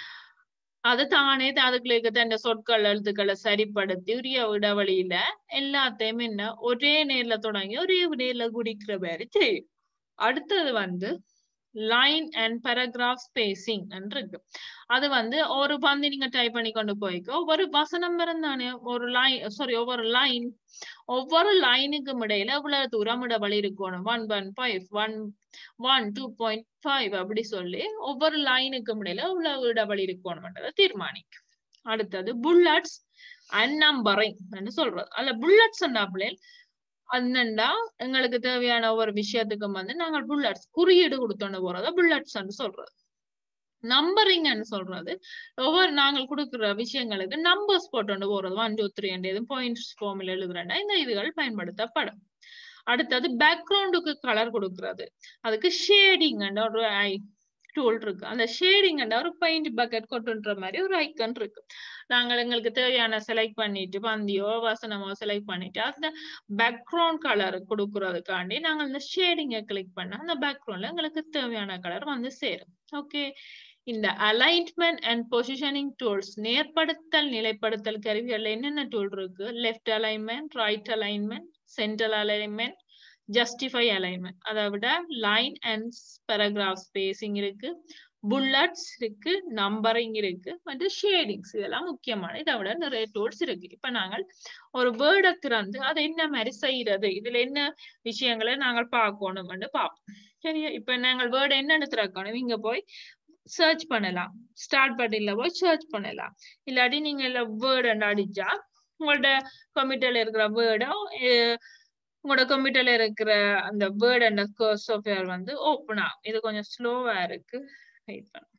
S2: அது தானே அதுக்குள்ள தன் சொற்கள் எழுத்துக்களை சரிப்படுத்தி உரிய இடைவெளியில எல்லாத்தையும் என்ன ஒரே நேர்ல தொடங்கி ஒரே நேர்ல குடிக்கிற மாதிரி செய்யும் அடுத்தது வந்து லைன் அண்ட் பேராகிராஃப் ஸ்பேசிங் இருக்கு அது வந்து ஒரு பந்து நீங்க டைப் பண்ணி கொண்டு போய்க்கோ ஒவ்வொரு வசனம் இருந்தானே ஒரு லைன் சாரி ஒவ்வொரு லைன் ஒவ்வொரு லைனுக்கும் இடையில இவ்வளவு தூரம் இடைவெளி இருக்கணும் one one five one one two point five அப்படி சொல்லி ஒவ்வொரு லைனுக்கும் இடையில இவ்வளவு இடைவெளி இருக்கணும்ன்றதை தீர்மானிக்கும் அடுத்தது புல்லட்ஸ் அண்ட் நம்பரிங் சொல்றது அல்ல புல்லட்ஸ் பிள்ளைகள் என்னண்டா எங்களுக்கு தேவையான ஒவ்வொரு விஷயத்துக்கும் வந்து நாங்கள் புல்லட்ஸ் குறியீடு கொடுத்தோன்னு போறத புல்லட்ஸ் சொல்றது நம்பரிங் சொல்றது ஒவ்வொரு நாங்கள் கொடுக்குற விஷயங்களுக்கு நம்பர்ஸ் போட்டு போறது ஒன் டூ த்ரீ எதுவும் பாயிண்ட்ஸ் ஃபார்ம்ல எழுதுறேன்னா இந்த இதுகள் பயன்படுத்தப்படும் அடுத்தது பேக்ரவுண்டுக்கு கலர் கொடுக்கறது அதுக்கு ஷேடிங் ஒரு ஐ டூல் இருக்கு அந்த ஷேடிங் ஒரு பெயிண்ட் பக்கெட் கொட்டுன்ற மாதிரி ஒரு ஐக்கன் இருக்கு நாங்கள் எங்களுக்கு தேவையான செலக்ட் பண்ணிட்டு பந்தியோ வசனமோ செலக்ட் பண்ணிட்டு அந்த பேக்ரவுண்ட் கலர் கொடுக்கறதுக்காண்டி நாங்கள் இந்த ஷேடிங்கை கிளிக் பண்ணா அந்த பேக்ரவுண்ட்ல எங்களுக்கு தேவையான கலர் வந்து சேரும் ஓகே இந்த அலைன்மெண்ட் அண்ட் பொசிஷனிங் டூல்ஸ் நேர்படுத்தல் நிலைப்படுத்தல் கருவிகள்ல என்னென்ன டூல் இருக்கு left alignment right alignment central alignment justify alignment அதை விட லைன் அண்ட் பேராகிராஃப் ஸ்பேசிங் இருக்கு புல்லட்ஸ் இருக்கு நம்பரிங் இருக்கு மற்றும் ஷேடிங்ஸ் இதெல்லாம் முக்கியமான இதை விட நிறைய டூல்ஸ் இருக்கு இப்ப நாங்கள் ஒரு வேர்டை திறந்து அதை என்ன மாதிரி செய்யறது இதுல என்ன விஷயங்களை நாங்கள் பார்க்கணும்னு பார்ப்போம் சரியா இப்ப நாங்கள் வேர்டை என்னன்னு திறக்கணும் இங்க போய் சர்ச் பண்ணலாம் ஸ்டார்ட் பட்டன்ல போய் சர்ச் பண்ணலாம் இல்லாட்டி நீங்க இல்ல வேர்டு அடிச்சா உங்களோட கம்ப்யூட்டர்ல இருக்கிற வேர்டும் உங்களோட கம்ப்யூட்டர்ல இருக்கிற அந்த வேர்ட் அண்ட் சாஃப்ட்வேர் வந்து ஓப்பன் ஆகும் இது கொஞ்சம் ஸ்லோவா இருக்கு வெயிட் பண்ண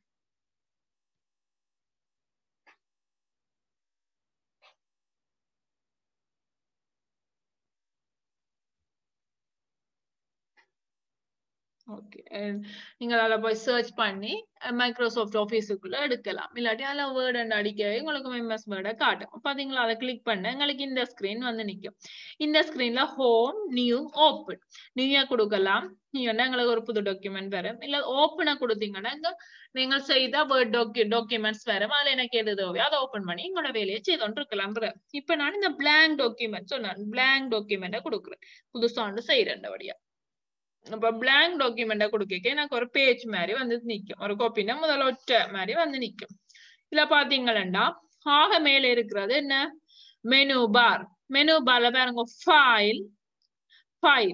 S2: ஓகே நீங்க அதில் போய் சர்ச் பண்ணி மைக்ரோசாஃப்ட் ஆஃபீஸுக்குள்ள எடுக்கலாம் இல்லாட்டி அதில் வேர்டு அடிக்கவே உங்களுக்கு எம்எஸ் வேர்டை காட்டும் பாத்தீங்களா அதை கிளிக் பண்ண உங்களுக்கு இந்த ஸ்கிரீன் வந்து நிற்கும் இந்த ஸ்கிரீன்ல ஹோம் நியூ ஓப்பன் நியூயா கொடுக்கலாம் நீங்க எங்களுக்கு ஒரு புது டாக்குமெண்ட் வரும் இல்ல ஓப்பனை கொடுத்தீங்கன்னா இந்த நீங்கள் செய்த வேர்ட் டாக்யூ டாக்குமெண்ட்ஸ் வரும் அதுல எனக்கு எது தேவையோ அதை ஓப்பன் பண்ணி உங்களோட வேலையை செய்தோன்னு இருக்கலாம் இப்ப நான் இந்த பிளாங்க் டாக்குமெண்ட் சொன்னேன் பிளாங்க் டாக்குமெண்ட்டை கொடுக்குறேன் புதுசாண்டு செய்யறேன் வழியா அப்ப பிளாங்க் டாக்குமெண்ட்டை கொடுக்க எனக்கு ஒரு பேஜ் மாதிரி வந்து நிக்கும் ஒரு காப்பினா முதல்ல ஒற்றை மாதிரி வந்து நிக்கும் இதுல பாத்தீங்களா ஆக மேல இருக்கிறது என்ன மெனு பார் மெனு பார்ல பாருங்க file file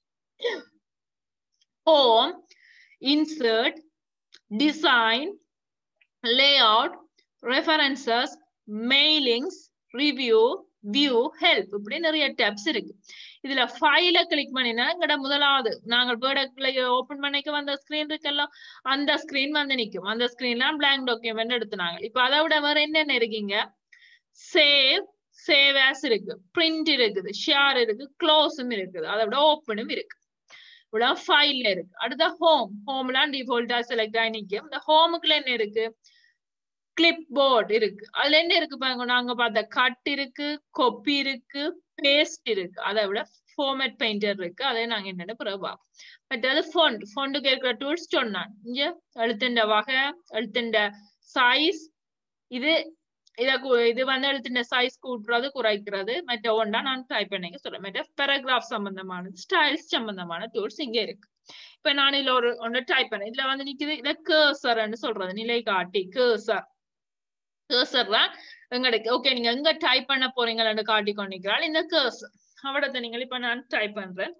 S2: home, insert, design, layout, references, mailings, review, view, help இப்படி நிறைய டேப்ஸ் இருக்கு இதுல ஃபைல கிளிக் பண்ணினா எங்கட முதலாவது நாங்கள் வேர்டை ஓபன் பண்ணிக்க வந்த ஸ்கிரீன் இருக்குல்ல அந்த ஸ்கிரீன் வந்து நிக்கும் அந்த ஸ்கிரீன்ல பிளாங்க் டாக்குமெண்ட் எடுத்துனாங்க இப்ப அதை விட வேற என்னென்ன இருக்கீங்க சேவ் சேவ் ஆஸ் இருக்கு பிரிண்ட் இருக்குது ஷேர் இருக்கு க்ளோஸும் இருக்குது அதை விட ஓப்பனும் இருக்கு இவ்வளவு ஃபைல்ல இருக்கு அடுத்த ஹோம் ஹோம்லாம் டிஃபால்ட்டா செலக்ட் ஆகி நிக்கும் இந்த ஹோமுக்குள்ள என்ன இருக்கு கிளிப் போர்ட் இருக்கு அதுல என்ன இருக்கு பாருங்க நாங்க பார்த்த கட் இருக்கு கொப்பி இருக்கு பேஸ்ட் இருக்கு அதை விட ஃபார்மேட் பெயிண்டர் இருக்கு அதை நாங்க என்னென்ன பிறகு பார்ப்போம் மற்றது ஃபொண்ட் ஃபொண்டுக்கு இருக்கிற டூல்ஸ் சொன்னான் இங்க எழுத்துண்ட வகை எழுத்துண்ட சைஸ் இது இத இது வந்து எழுத்துன சைஸ் கூட்டுறது குறைக்கிறது மற்ற ஒன்றா நான் டைப் பண்ணிக்க சொல்றேன் மற்ற பேராகிராஃப் சம்பந்தமானது ஸ்டைல்ஸ் சம்பந்தமான டூல்ஸ் இங்க இருக்கு இப்ப நான் இதுல ஒரு ஒன்று டைப் பண்ணேன் இதுல வந்து நிக்குது இத கேர்சர்ன்னு சொல்றது நிலை காட்டி கேர்சர் கேர்சர் தான் எங்களுக்கு ஓகே நீங்க எங்க டைப் பண்ண போறீங்கன்னு காட்டி கொண்டிருக்கிறாள் இந்த கேர்சர் அவடத்தை நீங்கள் இப்ப நான் டைப் பண்றேன்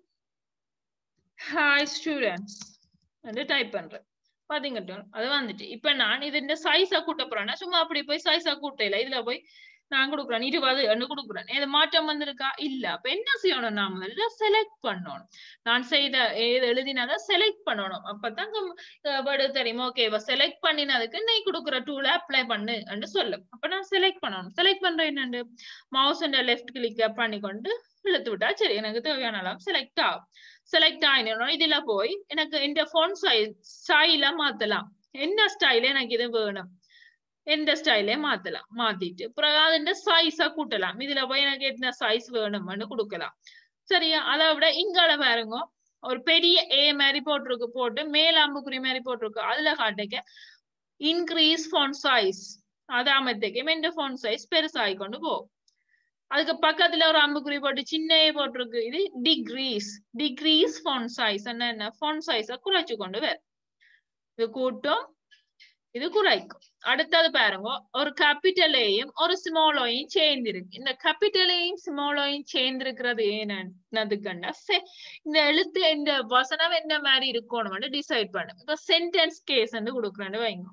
S2: ஹாய் ஸ்டூடெண்ட்ஸ் வந்து டைப் பண்றேன் பாத்தீங்க அது வந்துட்டு இப்ப நான் இது இந்த சைஸா கூட்ட போறேன்னா சும்மா அப்படி போய் சைஸா கூட்டையில இதுல போய் நான் கொடுக்குறேன் இருபது என்று கொடுக்குறேன் இது மாற்றம் வந்திருக்கா இல்ல அப்ப என்ன செய்யணும் நான் முதல்ல செலக்ட் பண்ணணும் நான் செய்த ஏது எழுதினதை செலக்ட் பண்ணணும் அப்பதான் வேர்டு தெரியுமா ஓகே இவ செலக்ட் பண்ணினதுக்கு நீ கொடுக்குற டூல அப்ளை பண்ணு என்று சொல்லும் அப்ப நான் செலக்ட் பண்ணணும் செலக்ட் பண்றேன் என்னண்டு மவுஸ் லெஃப்ட் கிளிக் பண்ணி கொண்டு இழுத்து விட்டா சரி எனக்கு தேவையான அளவு செலக்ட் ஆகும் செலக்ட் ஆயிடணும் இதுல போய் எனக்கு இந்த ஃபோன் சைஸ் ஸ்டைல மாத்தலாம் என்ன ஸ்டைல எனக்கு இது வேணும் எந்த ஸ்டைலே மாத்தலாம் மாத்திட்டு அப்புறம் அதுண்ட சைஸா கூட்டலாம் இதுல போய் எனக்கு என்ன சைஸ் வேணும்னு கொடுக்கலாம் சரியா அதை விட இங்கால பாருங்க ஒரு பெரிய ஏ மாதிரி போட்டிருக்கு போட்டு மேல் அம்புக்குறி மாதிரி போட்டிருக்கு அதுல காட்டிக்க இன்க்ரீஸ் ஃபோன் சைஸ் அது அமைத்துக்கு இந்த ஃபோன் சைஸ் பெருசாகி கொண்டு போகும் அதுக்கு பக்கத்துல ஒரு அம்புக்குறி போட்டு சின்ன போட்டிருக்கு இது டிக்ரீஸ் டிக்ரீஸ் ஃபோன் சைஸ் என்ன என்ன ஃபோன் சைஸ குறைச்சு கொண்டு வர இது கூட்டும் இது குறைக்கும் அடுத்தது பாருங்க ஒரு கேபிட்டலையும் ஒரு ஸ்மாலோயும் சேர்ந்திருக்கு இந்த கேபிட்டலையும் ஸ்மாலோயும் சேர்ந்திருக்கிறது ஏன்னதுக்கண்டா இந்த எழுத்து இந்த வசனம் என்ன மாதிரி இருக்கணும்னு டிசைட் பண்ணு இப்ப சென்டென்ஸ் கேஸ் வந்து கொடுக்குறேன்னு வைங்க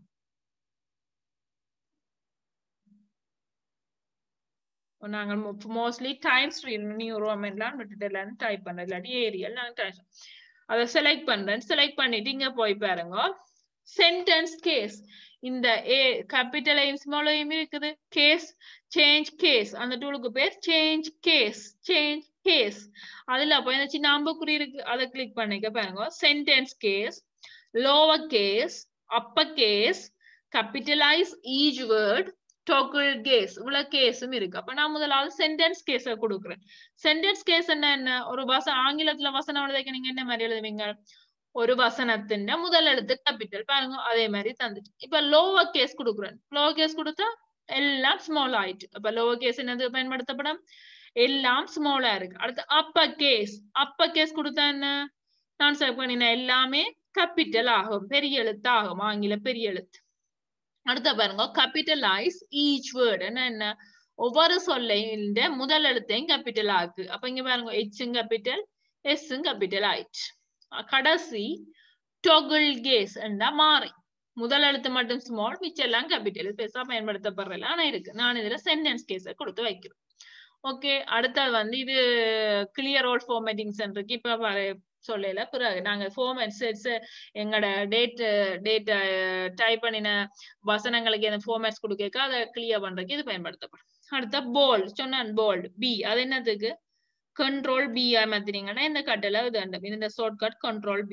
S2: நாங்க மோஸ்ட்லி டைம்ஸ் நியூ ரோமென்லாம் விட்டுட்டு எல்லாரும் டைப் பண்றோம் இல்லாட்டி ஏரியல் நாங்க டைப் அதை செலக்ட் பண்றேன் செலக்ட் பண்ணிட்டு இங்க போய் பாருங்க சென்டென்ஸ் கேஸ் இந்த ஏ கேபிட்டலையும் ஸ்மாலையும் இருக்குது கேஸ் சேஞ்ச் கேஸ் அந்த டூலுக்கு பேர் சேஞ்ச் கேஸ் சேஞ்ச் கேஸ் அதுல போய் இந்த சின்ன அம்புக்குறி இருக்கு அதை கிளிக் பண்ணிக்க பாருங்க sentence case lower case upper case capitalize each word toggle case இவ்வளவு கேஸும் இருக்கு அப்ப நான் முதலாவது சென்டென்ஸ் கேஸ கொடுக்குறேன் சென்டென்ஸ் கேஸ் என்ன என்ன ஒரு வச ஆங்கிலத்துல வசனம் எழுதிக்க நீங்க என்ன மாதிரி எழுதுவீங்க ஒரு வசனத்தின் முதல் எழுத்து கேபிட்டல் பாருங்க அதே மாதிரி தந்துட்டு இப்ப லோவர் கேஸ் கொடுக்குறேன் லோவர் கேஸ் கொடுத்தா எல்லாம் ஸ்மால் ஆயிட்டு அப்ப லோவர் கேஸ் என்னது பயன்படுத்தப்படும் எல்லாம் ஸ்மாலா இருக்கு அடுத்து அப்பர் கேஸ் அப்பர் கேஸ் கொடுத்தா என்ன நான் செலக்ட் பண்ணின எல்லாமே கேபிட்டல் ஆகும் பெரிய எழுத்து ஆகும் ஆங்கில பெரிய எழுத்து அடுத்த பாருங்க கேபிட்டலைஸ் ஈச் வேர்டு என்ன என்ன ஒவ்வொரு சொல்லையும் முதல் எழுத்தையும் கேபிட்டல் ஆக்கு அப்ப இங்க பாருங்க எச்சும் கேபிட்டல் எஸ்ஸும் கேபிட்டல் ஆயிடுச்சு கடைசி டொகுல் கேஸ் என்றா மாறி முதல் எழுத்து மட்டும் ஸ்மால் மிச்செல்லாம் கேபிட்டல் பெருசா பயன்படுத்தப்படுறல ஆனா இருக்கு நான் இதுல சென்டென்ஸ் கேஸ கொடுத்து வைக்கிறேன் ஓகே அடுத்தது வந்து இது கிளியர் ஓல் ஃபார்மேட்டிங் சென்டருக்கு இப்ப பாரு சொல்லல பிறகு நாங்க ஃபார்மேட் செட்ஸ் எங்களோட டேட் டேட் டைப் பண்ணின வசனங்களுக்கு எந்த ஃபார்மேட்ஸ் கொடுக்க அதை கிளியர் பண்றதுக்கு இது பயன்படுத்தப்படும் அடுத்த போல்ட் சொன்னான் போல்ட் பி அது என்னத்துக்கு கண்ட்ரோல் பி மாத்தினீங்கன்னா இந்த கட்டில இது இந்த ஷார்ட் கட் கண்ட்ரோல் பி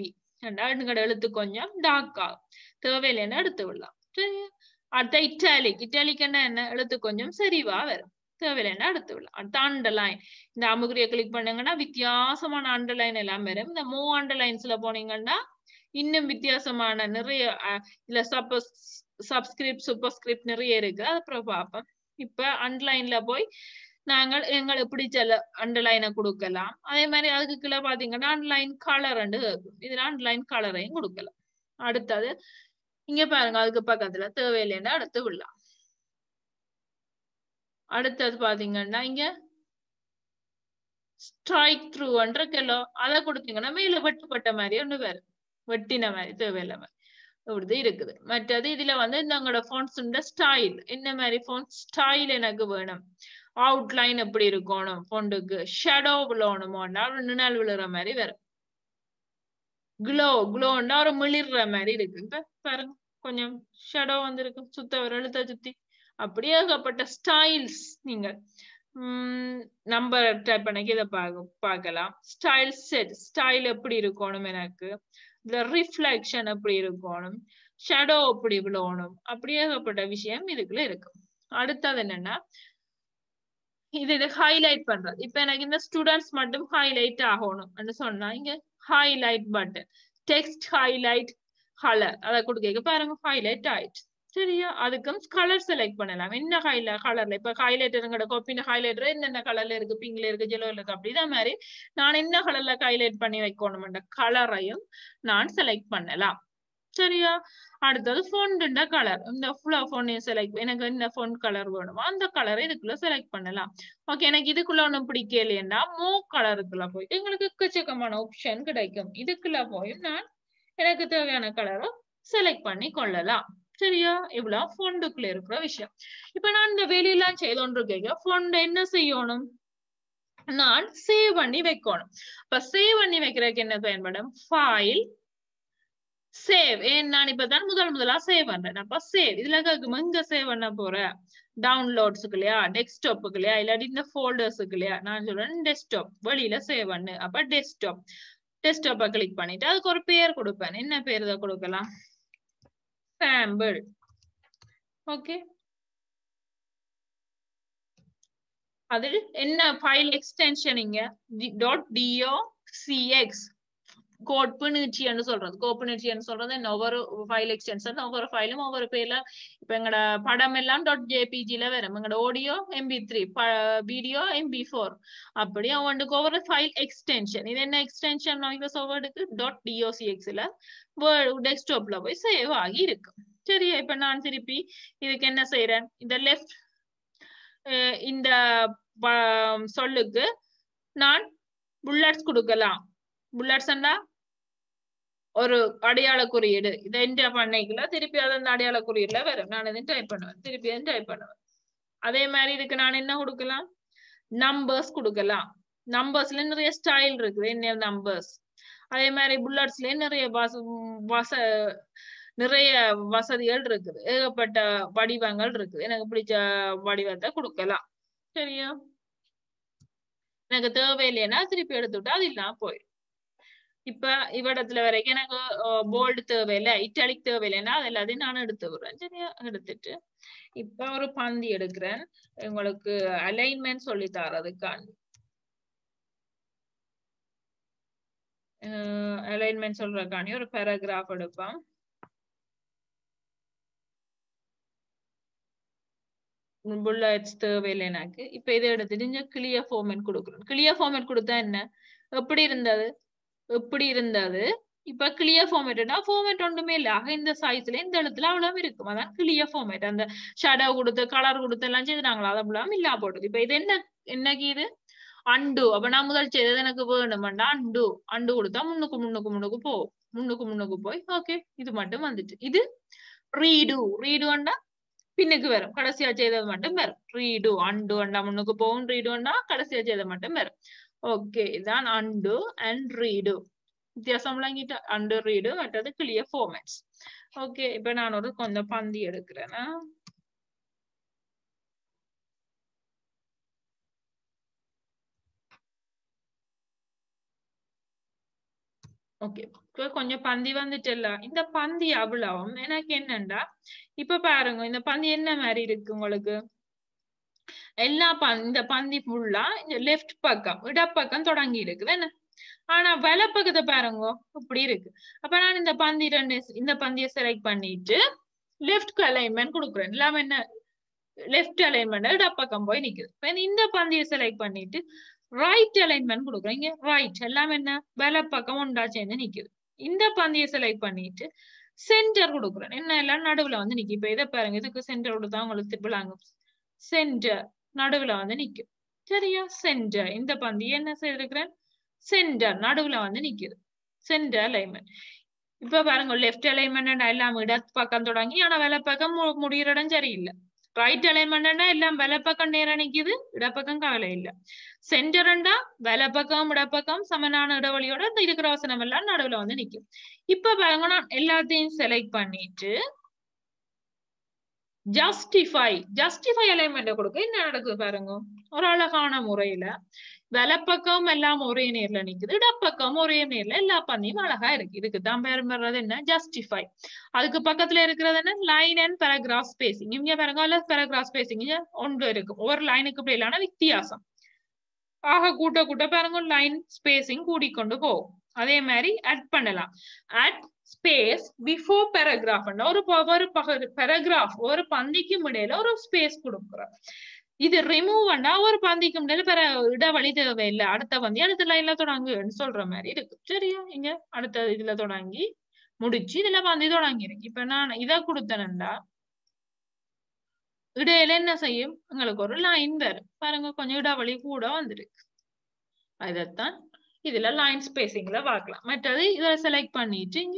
S2: எங்கட எழுத்து கொஞ்சம் டார்க் ஆகும் தேவையில்லைன்னா எடுத்து விடலாம் சரியா அடுத்த இட்டாலிக் இட்டாலிக் என்ன எழுத்து கொஞ்சம் சரிவா வரும் தேவையில்லைன்னா எடுத்து விடலாம் அடுத்த அண்டர்லைன் இந்த அமுகுரிய கிளிக் பண்ணீங்கன்னா வித்தியாசமான அண்டர்லைன் எல்லாம் வரும் இந்த மூ அண்டர்லைன்ஸ்ல போனீங்கன்னா இன்னும் வித்தியாசமான நிறைய இல்ல சப்ப சப்ஸ்கிரிப்ட் சூப்பர்ஸ்கிரிப்ட் நிறைய இருக்கு அப்புறம் பார்ப்போம் இப்ப அண்டர்லைன்ல போய் நாங்கள் எங்களுக்கு பிடிச்ச அண்டர்லைனை கொடுக்கலாம் அதே மாதிரி அதுக்கு கீழே பாத்தீங்கன்னா அண்டர்லைன் கலர் இருக்கும் இதுல அண்டர்லைன் கலரையும் கொடுக்கலாம் அடுத்தது இங்க பாருங்க அதுக்கு பக்கத்துல தேவையில்லைன்னா அடுத்து விடலாம் அடுத்தது பாத்தீங்கன்னா இங்க ஸ்ட்ரைக் த்ரூன்ற கிலோ அதை கொடுத்தீங்கன்னா மேல வெட்டுப்பட்ட மாதிரி ஒண்ணு வேறு வெட்டின மாதிரி தேவையில்ல மாதிரி இப்படி இருக்குது மற்றது இதுல வந்து எங்களோட ஃபோன்ஸ் ஸ்டைல் என்ன மாதிரி ஃபோன் ஸ்டைல் எனக்கு வேணும் அவுட்லைன் எப்படி இருக்கணும் ஃபோண்டுக்கு ஷேடோ விழணுமோன்னா ஒரு நிழல் விழுற மாதிரி வரும் க்ளோ க்ளோன்னா ஒரு மிளிர்ற மாதிரி இருக்கு இப்ப பாருங்க கொஞ்சம் ஷேடோ வந்திருக்கு சுத்த ஒரு எழுத்த சுத்தி அப்படியே ஏகப்பட்ட ஸ்டைல்ஸ் நீங்க உம் நம்பர் டைப் பண்ணி இதை பார்க்க பார்க்கலாம் ஸ்டைல் செட் ஸ்டைல் எப்படி இருக்கணும் எனக்கு இந்த ரிஃப்ளெக்ஷன் எப்படி இருக்கணும் ஷேடோ எப்படி விழணும் அப்படி ஏகப்பட்ட விஷயம் இதுக்குள்ள இருக்கு அடுத்தது என்னன்னா இது இது ஹைலைட் பண்றது இப்ப எனக்கு இந்த ஸ்டூடெண்ட்ஸ் மட்டும் ஹைலைட் ஆகணும் சொன்னா இங்க highlight button text highlight colour அதை கொடுக்க பாருங்க ஹைலைட் ஆயிடுச்சு சரியா அதுக்கும் கலர் செலக்ட் பண்ணலாம் என்ன ஹைல கலர்ல இப்ப ஹைலைட்டருங்கட கோப்பின ஹைலைட்டர் என்னென்ன கலர்ல இருக்கு பிங்க்ல இருக்கு ஜெலோல இருக்கு அப்படிதான் மாதிரி நான் என்ன கலர்ல ஹைலைட் பண்ணி வைக்கணும் கலரையும் நான் செலக்ட் பண்ணலாம் சரியா அடுத்தது ஃபோன்டுண்ட கலர் இந்த ஃபுல்லா ஃபோனையும் செலக்ட் எனக்கு இந்த ஃபோன் கலர் வேணுமோ அந்த கலரை இதுக்குள்ள செலக்ட் பண்ணலாம் ஓகே எனக்கு இதுக்குள்ள ஒண்ணும் பிடிக்கலைன்னா மோ கலருக்குள்ள போயிட்டு எங்களுக்கு எக்கச்சக்கமான ஆப்ஷன் கிடைக்கும் இதுக்குள்ள போய் நான் எனக்கு தேவையான கலரை செலக்ட் பண்ணி கொள்ளலாம் சரியா இவ்வளவு ஃபோண்டுக்குள்ள இருக்கிற விஷயம் இப்ப நான் இந்த வெளியெல்லாம் செய்தோன்றிருக்கேன் ஃபோண்ட் என்ன செய்யணும் நான் சேவ் பண்ணி வைக்கணும் இப்ப சேவ் பண்ணி வைக்கிறதுக்கு என்ன பயன்படும் ஃபைல் சேவ் ஏன் நான் இப்பதான் முதல் முதலா சேவ் பண்றேன் அப்ப சேவ் இதுல கேக்குமா இங்க சேவ் பண்ண போறேன் டவுன்லோட்ஸுக்கு இல்லையா டெஸ்க்டாப்புக்கு இல்லையா இல்லாட்டி இந்த ஃபோல்டர்ஸுக்கு இல்லையா நான் சொல்றேன் டெஸ்க்டாப் வெளியில சேவ் பண்ணு அப்ப டெஸ்க்டாப் டெஸ்க்டாப்பை கிளிக் பண்ணிட்டு அதுக்கு ஒரு பேர் கொடுப்பேன் என்ன பேர் இதை கொடுக்கலாம் சாம்பிள் ஓகே அதில் என்ன ஃபைல் எக்ஸ்டென்ஷன் இங்க டாட் டிஓ சிஎக்ஸ் கோட்புணர்ச்சின்னு சொல்றது கோப்புணர்ச்சின்னு சொல்றது என்ன ஒவ்வொரு ஃபைல் எக்ஸ்டென்ஷன் ஒவ்வொரு ஃபைலும் ஒவ்வொரு பேர்ல இப்ப எங்கட படம் எல்லாம் டாட் ஜேபிஜில வரும் எங்கட audio MP three video MP four அப்படி அவனுக்கு ஒவ்வொரு ஃபைல் எக்ஸ்டென்ஷன் இது என்ன எக்ஸ்டென்ஷன் மைக்ரோசாஃப்டுக்கு டாட் டிஓசிஎக்ஸ்ல டெஸ்க்டாப்ல போய் சேவ் ஆகி இருக்கு சரியா இப்ப நான் திருப்பி இதுக்கு என்ன செய்யறேன் இந்த லெஃப்ட் இந்த சொல்லுக்கு நான் புல்லட்ஸ் கொடுக்கலாம் புல்லட்ஸ்னா ஒரு அடையாள குறியீடு இதை என்டர் பண்ணிக்கல திருப்பி அதை அந்த அடையாள குறியீடுல வரும் நான் இதை டைப் பண்ணுவேன் திருப்பி அதை டைப் பண்ணுவேன் அதே மாதிரி இதுக்கு நான் என்ன கொடுக்கலாம் நம்பர்ஸ் கொடுக்கலாம் நம்பர்ஸ்ல நிறைய ஸ்டைல் இருக்குது என்ன நம்பர்ஸ் அதே மாதிரி புல்லட்ஸ்ல நிறைய வச வச நிறைய வசதிகள் இருக்குது ஏகப்பட்ட வடிவங்கள் இருக்குது எனக்கு பிடிச்ச வடிவத்தை கொடுக்கலாம் சரியா எனக்கு தேவையில்லைன்னா திருப்பி எடுத்துட்டா அது இல்லாம போயிடும் இப்ப இவ்விடத்துல வரைக்கும் எனக்கு போல்டு தேவையில்லை இட்டாலிக் தேவையில்லைன்னா அது எல்லாத்தையும் நான் எடுத்து விடுறேன் சரியா எடுத்துட்டு இப்ப ஒரு பந்தி எடுக்கிறேன் உங்களுக்கு அலைன்மெண்ட் சொல்லி தரதுக்காண்டி அலைன்மெண்ட் சொல்றதுக்காண்டி ஒரு பேராகிராஃப் எடுப்பேன் புல்லட்ஸ் தேவையில்லை எனக்கு இப்ப இதை எடுத்துட்டு இங்க கிளியர் ஃபார்மேட் கொடுக்குறோம் கிளியர் ஃபார்மேட் கொடுத்தா என்ன எப்படி இருந்தது எப்படி இருந்தது இப்ப கிளியர் ஃபார்மேட்னா ஃபார்மேட் ஒன்றுமே இல்ல ஆக இந்த சைஸ்ல இந்த இடத்துல அவ்வளவு இருக்கும் அதான் கிளியர் ஃபார்மேட் அந்த ஷேடோ கொடுத்து கலர் கொடுத்து எல்லாம் செய்தாங்களா அது அவ்வளவு இல்லா போட்டது இப்ப இது என்ன என்னக்கு இது அண்டு அப்ப நான் முதல் செய்தது எனக்கு வேணுமெண்டா அண்டு அண்டு கொடுத்தா முன்னுக்கு முன்னுக்கு முன்னுக்கு போ முன்னுக்கு முன்னுக்கு போய் ஓகே இது மட்டும் வந்துட்டு இது ரீடு ரீடுன்னா பின்னுக்கு வரும் கடைசியா செய்தது மட்டும் வரும் ரீடு அண்டு அண்டா முன்னுக்கு போகும் ரீடு அண்டா கடைசியா செய்தது மட்டும் வரும் ஓகே இதான் அண்டு அண்ட் ரீடு வித்தியாசம் விளங்கிட்டு அண்டு ரீடு மற்றது கிளியர் ஃபார்மேட்ஸ் ஓகே இப்ப நான் ஒரு கொஞ்சம் பந்தி எடுக்கிறேன் ஓகே இப்ப கொஞ்சம் பந்தி வந்துட்டுல்ல இந்த பந்தி அவ்வளவும் எனக்கு என்னண்டா இப்ப பாருங்க இந்த பந்தி என்ன மாதிரி இருக்கு உங்களுக்கு எல்லா பந் இந்த பந்தி ஃபுல்லா இந்த லெஃப்ட் பக்கம் இடப்பக்கம் தொடங்கி இருக்குது என்ன ஆனா வலப்பக்கத்தை பாருங்க இப்படி இருக்கு அப்ப நான் இந்த பந்தி ரெண்டு இந்த பந்தியை செலக்ட் பண்ணிட்டு லெஃப்ட் அலைன்மெண்ட் கொடுக்குறேன் எல்லாமே என்ன லெஃப்ட் அலைன்மெண்ட் இடப்பக்கம் போய் நிக்குது இப்ப இந்த பந்தியை செலக்ட் பண்ணிட்டு ரைட் அலைன்மெண்ட் கொடுக்குறேன் இங்க ரைட் எல்லாமே என்ன வலப்பக்கம் ஒன்றா சேர்ந்து நிக்குது இந்த பந்தியை செலக்ட் பண்ணிட்டு சென்டர் கொடுக்குறேன் என்ன எல்லாம் நடுவுல வந்து நிக்கு இப்ப இதை பாருங்க இதுக்கு சென்டர் கொடுத்தா உங்களுக்கு திருப்பலாங்க சென்டர் நடுவுல வந்து நிக்கும் சரியா சென்டர் இந்த பந்தி என்ன செய்திருக்கிறேன் சென்டர் நடுவுல வந்து நிக்குது சென்டர் அலைன்மெண்ட் இப்ப பாருங்க லெஃப்ட் அலைன்மெண்ட் எல்லாம் இடது பக்கம் தொடங்கி ஆனா வல பக்கம் மு- முடியிற இடம் சரியில்லை ரைட் அலைன்மெண்ட்னா எல்லாம் வல பக்கம் நேரா நிக்குது இடப்பக்கம் கவலை இல்ல சென்டர்ண்டா வல பக்கம் இடப்பக்கம் சமனான இடைவெளியோட இந்த இருக்கிற வசனம் எல்லாம் நடுவுல வந்து நிக்கும் இப்ப பாருங்க நான் எல்லாத்தையும் செலக்ட் பண்ணிட்டு ஜஸ்டிஃபை ஜஸ்டிஃபை அலைன்மெண்ட் கொடுக்க என்ன நடக்குது பாருங்க ஒரு அழகான முறையில வலப்பக்கம் எல்லாம் ஒரே நேர்ல நிக்குது இடப்பக்கம் ஒரே நேர்ல எல்லா பந்தியும் அழகா இருக்கு இதுக்கு தான் பேர் வர்றது என்ன ஜஸ்டிஃபை அதுக்கு பக்கத்துல இருக்கிறது என்ன லைன் அண்ட் பேராகிராஃப் ஸ்பேசிங் இங்க பாருங்க அல்ல பேராகிராஃப் ஸ்பேசிங் ஒன்று இருக்கு ஒவ்வொரு லைனுக்கு இப்படி இல்லாம வித்தியாசம் ஆக கூட்ட கூட்ட பாருங்க லைன் ஸ்பேசிங் கூடிக்கொண்டு போகும் அதே மாதிரி ஆட் பண்ணலாம் ஆட் ஸ்பேஸ் பிஃபோர் பேராகிராஃப் ஒரு ப- ஒரு பேராகிராஃப் ஒரு பந்திக்கும் இடையில ஒரு ஸ்பேஸ் கொடுக்குறோம் இது ரிமூவ் பண்ணா ஒரு பந்திக்கும் இடையில பிற இடைவெளி தேவையில்லை அடுத்த பந்தி அடுத்த லைன்ல தொடங்குன்னு சொல்ற மாதிரி இருக்கு சரியா இங்க அடுத்த இதுல தொடங்கி முடிச்சு இதுல பந்தி தொடங்கி இருக்கு இப்ப நான் இதை கொடுத்தேன்டா இடையில என்ன செய்யும் உங்களுக்கு ஒரு லைன் வரும் பாருங்க கொஞ்சம் இடைவெளி கூட வந்துருக்கு அதைத்தான் இதுல லைன் ஸ்பேசிங்ல பார்க்கலாம் மற்றது இதை செலக்ட் பண்ணிட்டு இங்க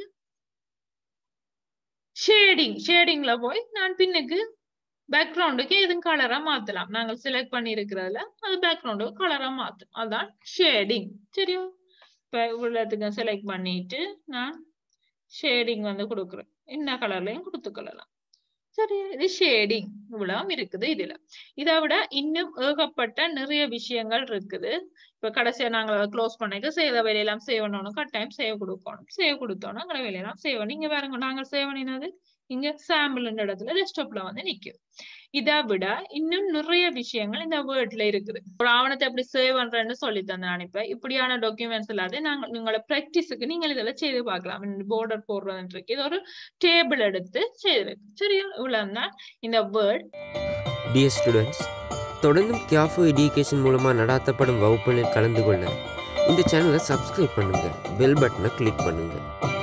S2: ஷேடிங் ஷேடிங்ல போய் நான் பின்னுக்கு பேக்ரவுண்டுக்கு எதுவும் கலரா மாத்தலாம் நாங்கள் செலக்ட் பண்ணி இருக்கிறதுல அது பேக்ரவுண்டுக்கு கலரா மாத்தும் அதான் ஷேடிங் சரியா இப்ப இவ்வளவுத்துக்கு செலக்ட் பண்ணிட்டு நான் ஷேடிங் வந்து கொடுக்குறேன் என்ன கலர்லயும் கொடுத்துக்கொள்ளலாம் சரி இது ஷேடிங் இவ்வளவு இருக்குது இதுல இதை விட இன்னும் ஏகப்பட்ட நிறைய விஷயங்கள் இருக்குது இப்ப கடைசியா நாங்க க்ளோஸ் பண்ணிட்டு செய்த வேலையெல்லாம் சேவ் பண்ணணும் கட்டாயம் சேவ் கொடுக்கணும் சேவ் கொடுத்தோம்னா எங்களை வேலையெல்லாம் சேவ் பண்ணி இங்க பாருங்க நாங்க சேவ் பண்ணினது இங்க சாம்பிள் இடத்துல டெஸ்க்டாப்ல வந்து நிக்குது இதை விட இன்னும் நிறைய விஷயங்கள் இந்த வேர்ட்ல இருக்குது ஒரு ஆவணத்தை எப்படி சேவ் பண்றேன்னு சொல்லி தந்தேன் நான் இப்ப இப்படியான டாக்குமெண்ட்ஸ் எல்லாத்தையும் நாங்க உங்களோட ப்ராக்டிஸுக்கு நீங்கள் இதெல்லாம் செய்து பார்க்கலாம் பார்டர் போடுறது இருக்கு இது ஒரு டேபிள் எடுத்து செய்து சரியா இவ்வளவு தான் இந்த வேர்ட்
S3: டியர் ஸ்டூடெண்ட்ஸ் தொடர்ந்தும் கியாஃபோ எடியூகேஷன் மூலமாக நடாத்தப்படும் வகுப்புகளில் கலந்து கொள்ள இந்த சேனலை சப்ஸ்கிரைப் பண்ணுங்கள் பெல் பட்டனை கிளிக் பண்ணுங்கள்